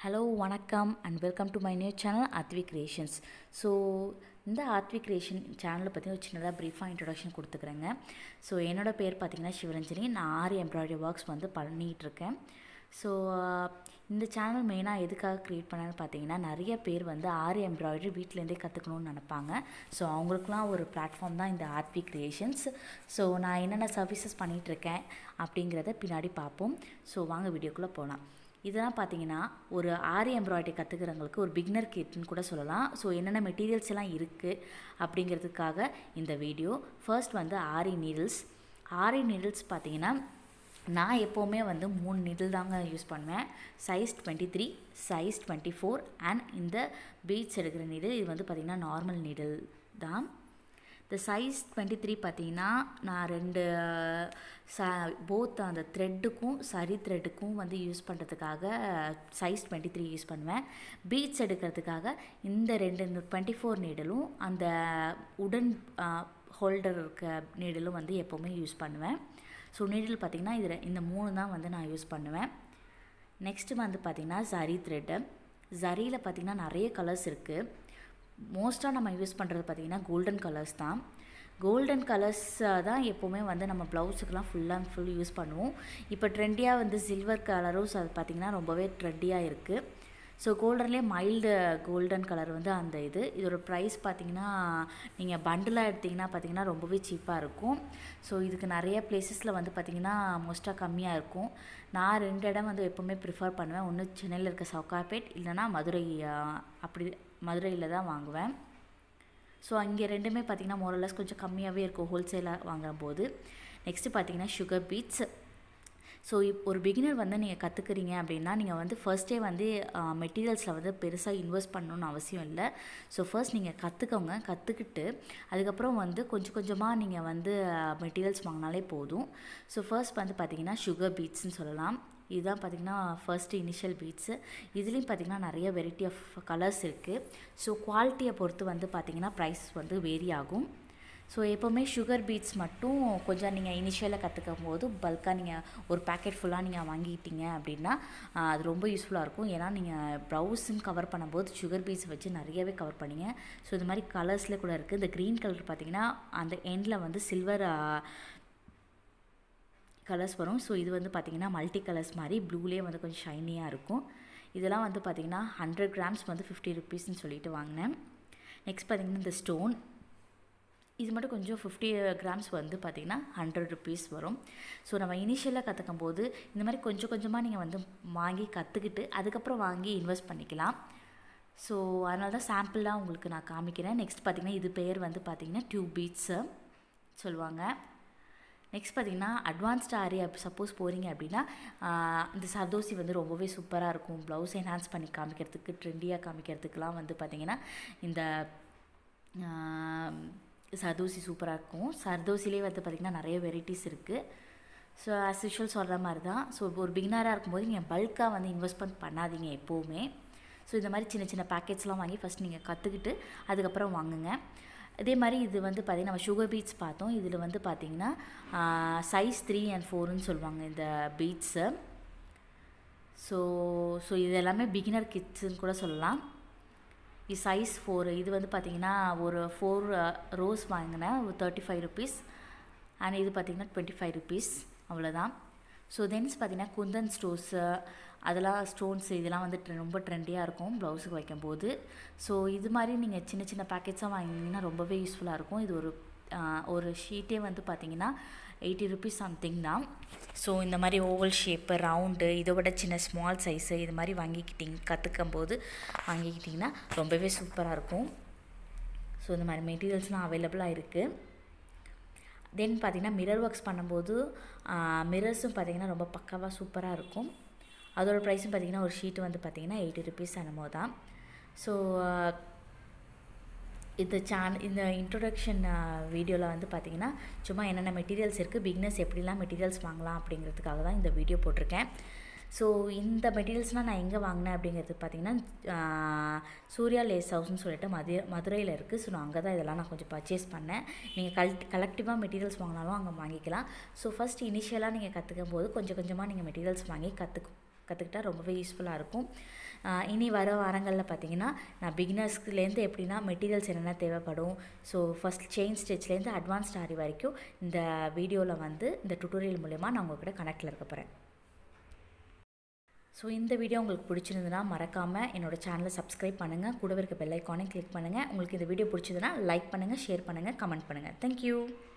hello வணக்கம் and welcome to my new channel Aadvi creations so இந்த Aadvi creation சேனலை பற்றி ஒரு சின்னதாக ப்ரீஃபாக இன்ட்ரடக்ஷன் கொடுத்துக்கிறேங்க ஸோ என்னோடய பேர் பார்த்திங்கன்னா சிவரஞ்சனி நான் ஆறு எம்ப்ராய்டரி ஒர்க்ஸ் வந்து பண்ணிகிட்ருக்கேன் ஸோ இந்த சேனல் மெயினாக எதுக்காக க்ரியேட் பண்ணேன்னு பார்த்தீங்கன்னா நிறைய பேர் வந்து ஆரி எம்ப்ராய்டரி வீட்டிலேருந்தே கற்றுக்கணும்னு நினப்பாங்க ஸோ அவங்களுக்குலாம் ஒரு பிளாட்ஃபார்ம் தான் இந்த ஆர்ட்வி கிரியேஷன்ஸ் ஸோ நான் என்னென்ன சர்வீசஸ் பண்ணிகிட்ருக்கேன் அப்படிங்கிறத பின்னாடி பார்ப்போம் ஸோ வாங்க வீடியோக்குள்ளே போகலாம் இதெல்லாம் பார்த்தீங்கன்னா ஒரு ஆரி எம்ப்ராய்டரி கற்றுக்கிறவங்களுக்கு ஒரு பிகினர் கிட்னு கூட சொல்லலாம் ஸோ என்னென்ன மெட்டீரியல்ஸ் எல்லாம் இருக்குது அப்படிங்கிறதுக்காக இந்த வீடியோ ஃபர்ஸ்ட் வந்து ஆரி நீடில்ஸ் ஆரி நீடில்ஸ் பார்த்தீங்கன்னா நான் எப்போவுமே வந்து மூணு நிடில் தாங்க யூஸ் பண்ணுவேன் size twenty three size twenty four and இந்த பீட்ஸ் எடுக்கிற நீடில் இது வந்து பார்த்திங்கன்னா நார்மல் நீடில் தான் இந்த சைஸ் டுவெண்ட்டி த்ரீ பார்த்தீங்கன்னா நான் ரெண்டு ச போத் அந்த த்ரெட்டுக்கும் சரி த்ரெட்டுக்கும் வந்து யூஸ் பண்ணுறதுக்காக சைஸ் டுவெண்ட்டி த்ரீ யூஸ் பண்ணுவேன் பீட்ஸ் எடுக்கிறதுக்காக இந்த ரெண்டு இந்த டுவெண்ட்டி ஃபோர் நீடலும் அந்த உடன் ஹோல்டர் இருக்க நீடலும் வந்து எப்போவுமே யூஸ் பண்ணுவேன் ஸோ நீடில் பார்த்திங்கன்னா இதில் இந்த மூணு தான் வந்து நான் யூஸ் பண்ணுவேன் நெக்ஸ்ட்டு வந்து பார்த்திங்கன்னா ஜரி த்ரெட்டு ஜரியில் பார்த்திங்கன்னா நிறைய கலர்ஸ் இருக்குது மோஸ்ட்டாக நம்ம யூஸ் பண்ணுறது பார்த்திங்கன்னா கோல்டன் கலர்ஸ் தான் கோல்டன் கலர்ஸ் தான் எப்போவுமே வந்து நம்ம ப்ளவுஸுக்கெலாம் ஃபுல் அண்ட் ஃபுல் யூஸ் பண்ணுவோம் இப்போ ட்ரெண்டியாக வந்து சில்வர் கலரும் அது பார்த்திங்கன்னா ரொம்பவே ட்ரெண்டியாக இருக்குது ஸோ கோல்டன்லேயே மைல்டு கோல்டன் கலர் வந்து அந்த இது இதோட ப்ரைஸ் பார்த்திங்கன்னா நீங்கள் பண்டிலாக எடுத்திங்கன்னா பார்த்திங்கன்னா ரொம்பவே சீப்பாக இருக்கும் ஸோ இதுக்கு நிறைய பிளேசஸில் வந்து பார்த்திங்கன்னா மோஸ்ட்டாக கம்மியாக இருக்கும் நான் ரெண்டு இடம் வந்து எப்போவுமே ப்ரிஃபர் பண்ணுவேன் ஒன்று சென்னையில் இருக்க சவுகாப்பேட் இல்லைனா மதுரை அப்படி மதுரையில் தான் வாங்குவேன் ஸோ அங்கே ரெண்டுமே பார்த்திங்கன்னா மோரலஸ் கொஞ்சம் கம்மியாகவே இருக்கும் ஹோல்சேலாக வாங்கும்போது நெக்ஸ்ட்டு பார்த்திங்கன்னா சுகர் பீட்ஸ் ஸோ இப் ஒரு பிகினர் வந்து நீங்கள் கற்றுக்குறீங்க அப்படின்னா நீங்கள் வந்து ஃபர்ஸ்ட்டே வந்து மெட்டீரியல்ஸில் வந்து பெருசாக இன்வெஸ்ட் பண்ணணுன்னு அவசியம் இல்லை ஸோ ஃபர்ஸ்ட் நீங்கள் கற்றுக்கோங்க கற்றுக்கிட்டு அதுக்கப்புறம் வந்து கொஞ்சம் கொஞ்சமாக நீங்கள் வந்து மெட்டீரியல்ஸ் வாங்கினாலே போதும் ஸோ ஃபர்ஸ்ட் வந்து பார்த்திங்கன்னா சுகர் பீட்ஸ்னு சொல்லலாம் இதுதான் பார்த்திங்கன்னா ஃபர்ஸ்ட் இனிஷியல் பீட்ஸு இதுலேயும் பார்த்திங்கன்னா நிறைய வெரைட்டி ஆஃப் கலர்ஸ் இருக்குது ஸோ குவாலிட்டியை பொறுத்து வந்து பார்த்திங்கன்னா ப்ரைஸ் வந்து வேரி ஆகும் ஸோ எப்போவுமே சுகர் பீட்ஸ் மட்டும் கொஞ்சம் நீங்கள் இனிஷியலாக கற்றுக்கும் போது பல்காக நீங்கள் ஒரு பேக்கெட் ஃபுல்லாக நீங்கள் வாங்கிட்டீங்க அப்படின்னா அது ரொம்ப யூஸ்ஃபுல்லாக இருக்கும் ஏன்னா நீங்கள் ப்ரௌஸுன்னு கவர் பண்ணும்போது சுகர் பீட்ஸ் வச்சு நிறையவே கவர் பண்ணிங்க ஸோ இது மாதிரி கலர்ஸில் கூட இருக்குது இந்த க்ரீன் கலர் பார்த்திங்கன்னா அந்த எண்டில் வந்து சில்வர் கலர்ஸ் வரும் ஸோ இது வந்து பார்த்திங்கன்னா மல்டி கலர்ஸ் மாதிரி ப்ளூலேயே வந்து கொஞ்சம் ஷைனியாக இருக்கும் இதெல்லாம் வந்து பார்த்திங்கன்னா ஹண்ட்ரட் கிராம்ஸ் வந்து ஃபிஃப்டி ருபீஸ்ன்னு சொல்லிட்டு வாங்கினேன் நெக்ஸ்ட் பார்த்திங்கன்னா இந்த ஸ்டோன் இது மட்டும் கொஞ்சம் ஃபிஃப்டி கிராம்ஸ் வந்து பார்த்திங்கன்னா ஹண்ட்ரட் ருபீஸ் வரும் ஸோ நம்ம இனிஷியலாக கற்றுக்கும் போது இந்த மாதிரி கொஞ்சம் கொஞ்சமாக நீங்கள் வந்து வாங்கி கற்றுக்கிட்டு அதுக்கப்புறம் வாங்கி இன்வெஸ்ட் பண்ணிக்கலாம் ஸோ அதனால தான் சாம்பிளாக உங்களுக்கு நான் காமிக்கிறேன் நெக்ஸ்ட் பார்த்திங்கன்னா இது பேர் வந்து பார்த்திங்கன்னா டியூப் பீட்ஸு சொல்லுவாங்க நெக்ஸ்ட் பார்த்திங்கன்னா அட்வான்ஸ்ட் ஆரி சப்போஸ் போகிறீங்க அப்படின்னா இந்த சர்தோசி வந்து ரொம்பவே சூப்பராக இருக்கும் ப்ளவுஸ் என்ஹான்ஸ் பண்ணி காமிக்கிறதுக்கு ட்ரெண்டியாக காமிக்கிறதுக்கெலாம் வந்து பார்த்திங்கன்னா இந்த சர்தோசி சூப்பராக இருக்கும் சர்தோசிலே வந்து பார்த்திங்கன்னா நிறைய வெரைட்டிஸ் இருக்குது ஸோ ஆஸ் யூஷுவல் சொல்கிற மாதிரி தான் ஸோ ஒரு பிகினராக இருக்கும்போது நீங்கள் பல்காக வந்து இன்வெஸ்ட்மெண்ட் பண்ணாதீங்க எப்போவுமே ஸோ இந்த மாதிரி சின்ன சின்ன பேக்கெட்ஸ்லாம் வாங்கி ஃபஸ்ட் நீங்கள் கற்றுக்கிட்டு அதுக்கப்புறம் வாங்குங்க இதே மாதிரி இது வந்து பார்த்திங்கன்னா நம்ம சுகர் பீட்ஸ் பார்த்தோம் இதில் வந்து பார்த்திங்கன்னா சைஸ் த்ரீ அண்ட் ஃபோருன்னு சொல்லுவாங்க இந்த பீட்ஸு ஸோ ஸோ இது எல்லாமே பிகினர் கிட்ஸுன்னு கூட சொல்லலாம் இது சைஸ் ஃபோர் இது வந்து பார்த்திங்கன்னா ஒரு ஃபோர் ரோஸ் வாங்கினேன் ஒரு தேர்ட்டி ஃபைவ் ருபீஸ் அண்ட் இது பார்த்திங்கன்னா டுவெண்ட்டி ஃபைவ் ருபீஸ் அவ்வளோதான் ஸோ தென்ஸ் பார்த்திங்கன்னா குந்தன் ஸ்டோர்ஸு அதெல்லாம் ஸ்டோன்ஸ் இதெல்லாம் வந்து ரொம்ப ட்ரெண்டியாக இருக்கும் ப்ளவுஸுக்கு வைக்கும்போது ஸோ இது மாதிரி நீங்கள் சின்ன சின்ன பேக்கெட்ஸாக வாங்கினீங்கன்னா ரொம்பவே யூஸ்ஃபுல்லாக இருக்கும் இது ஒரு ஒரு ஷீட்டே வந்து பார்த்திங்கன்னா எயிட்டி ருபீஸ் சம்திங் தான் ஸோ இந்த மாதிரி ஓவல் ஷேப்பு ரவுண்டு இதை விட சின்ன ஸ்மால் சைஸு இது மாதிரி வாங்கிக்கிட்டிங்க கற்றுக்கும் போது வாங்கிக்கிட்டிங்கன்னா ரொம்பவே சூப்பராக இருக்கும் ஸோ இந்த மாதிரி மெட்டீரியல்ஸ்லாம் அவைலபிளாக இருக்குது தென் பார்த்திங்கன்னா மிரர் ஒர்க்ஸ் பண்ணும்போது மிரர்ஸும் பார்த்திங்கன்னா ரொம்ப பக்காவாக சூப்பராக இருக்கும் அதோட ப்ரைஸும் பார்த்திங்கன்னா ஒரு ஷீட்டு வந்து பார்த்திங்கன்னா எயிட்டி ருபீஸ் என்னமோ தான் ஸோ இந்த சேன் இந்த இன்ட்ரொடக்ஷன் வீடியோவில் வந்து பார்த்திங்கன்னா சும்மா என்னென்ன மெட்டீரியல்ஸ் இருக்குது பிக்னஸ் எப்படிலாம் மெட்டீரியல்ஸ் வாங்கலாம் அப்படிங்கிறதுக்காக தான் இந்த வீடியோ போட்டிருக்கேன் ஸோ இந்த மெட்டீரியல்ஸ்லாம் நான் எங்கே வாங்கினேன் அப்படிங்கிறது பார்த்தீங்கன்னா சூர்யா லேஸ் ஹவுஸ்னு சொல்லிட்டு மது மதுரையில் இருக்குது ஸோ நான் அங்கே தான் இதெல்லாம் நான் கொஞ்சம் பர்ச்சேஸ் பண்ணேன் நீங்கள் கல் கலெக்டிவாக மெட்டீரியல்ஸ் வாங்கினாலும் அங்கே வாங்கிக்கலாம் ஸோ ஃபஸ்ட் இனிஷியலாக நீங்கள் கற்றுக்கும் போது கொஞ்சம் கொஞ்சமாக நீங்கள் மெட்டீரியல்ஸ் வாங்கி கற்றுக்கு கற்றுக்கிட்டா ரொம்பவே யூஸ்ஃபுல்லாக இருக்கும் ஆஹ் இனி வர வாரங்களில் பார்த்தீங்கன்னா நான் பிகினர்ஸ்லேருந்து எப்படின்னா மெட்டீரியல்ஸ் என்னென்ன தேவைப்படும் ஸோ ஃபஸ்ட் செயின் ஸ்டிச்லேருந்து அட்வான்ஸ் ஆரி வரைக்கும் இந்த வீடியோவில் வந்து இந்த டுட்டோரியல் மூலயமா நான் உங்கள் கூட கனெக்டில் இருக்க போகிறேன் ஸோ இந்த வீடியோ உங்களுக்கு பிடிச்சிருந்ததுன்னா மறக்காமல் என்னோட சேனலை சப்ஸ்கிரைப் பண்ணுங்கள் கூடவே இருக்க பெல் ஐக்கானையும் கிளிக் பண்ணுங்கள் உங்களுக்கு இந்த வீடியோ பிடிச்சதுன்னா லைக் பண்ணுங்கள் ஷேர் பண்ணுங்கள் கமெண்ட் பண்ணுங்கள் தேங்க்யூ